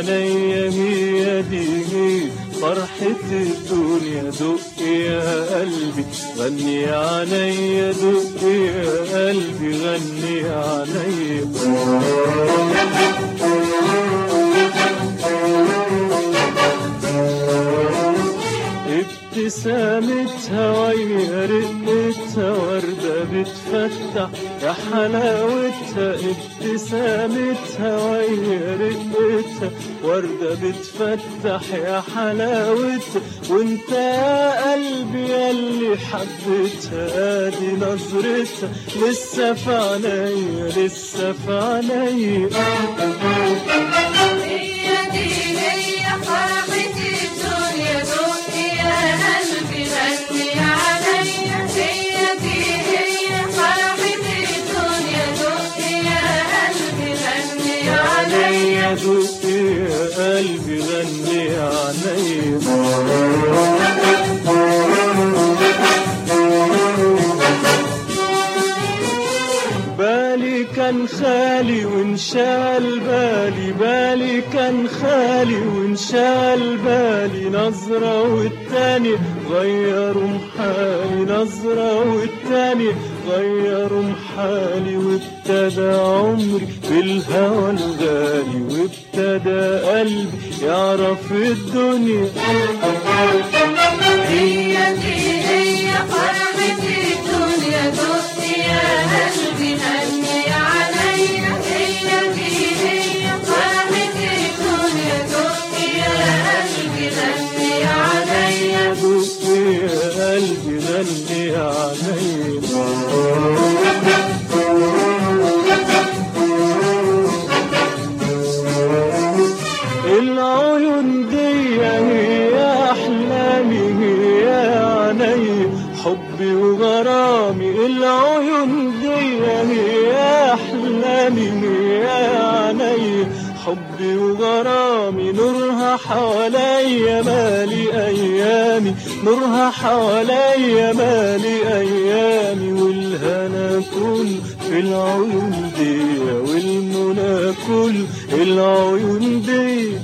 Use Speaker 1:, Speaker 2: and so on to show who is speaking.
Speaker 1: عينيا هي دي هي فرحة الدنيا دق يا قلبي غني عينيا دق يا قلبي غني عينيا ابتسامتها ويا رقتها وردة بتفتح يا حلاوتها ابتسامتها ويا رقتها وردة بتفتح يا حلاوتها وانت يا قلبي ياللي حبيتها ادي نظرتها لسه في عينيا لسه في عينيا
Speaker 2: هي دي هي فرحة الدنيا دق يا قلبي غني عليا هي دي هي فرحة الدنيا دق يا قلبي غني عليا
Speaker 1: عليا دق يا قلبي غني عليا بالي كان خالي وانشال بالي بالي كان خالي وانشال بالي نظرة والتاني غيروا محالي نظرة والتاني غيروا محالي وابتدى عمري بالهوى الغالي وابتدى قلبي يعرف الدنيا
Speaker 2: هي دي هي فرحة الدنيا دق يا قلبي غني عليا هي دي هي فرحة الدنيا دق يا قلبي غني عليا
Speaker 1: دق يا قلبي غني عليا العيون دي هي احلامي هي عيني حبي وغرامي العيون دي هي احلامي هي عيني حبي وغرامي نورها حواليا مالي ايامي نورها حواليا مالي ايامي والهنا كله في العيون دي والمنى كله العيون دي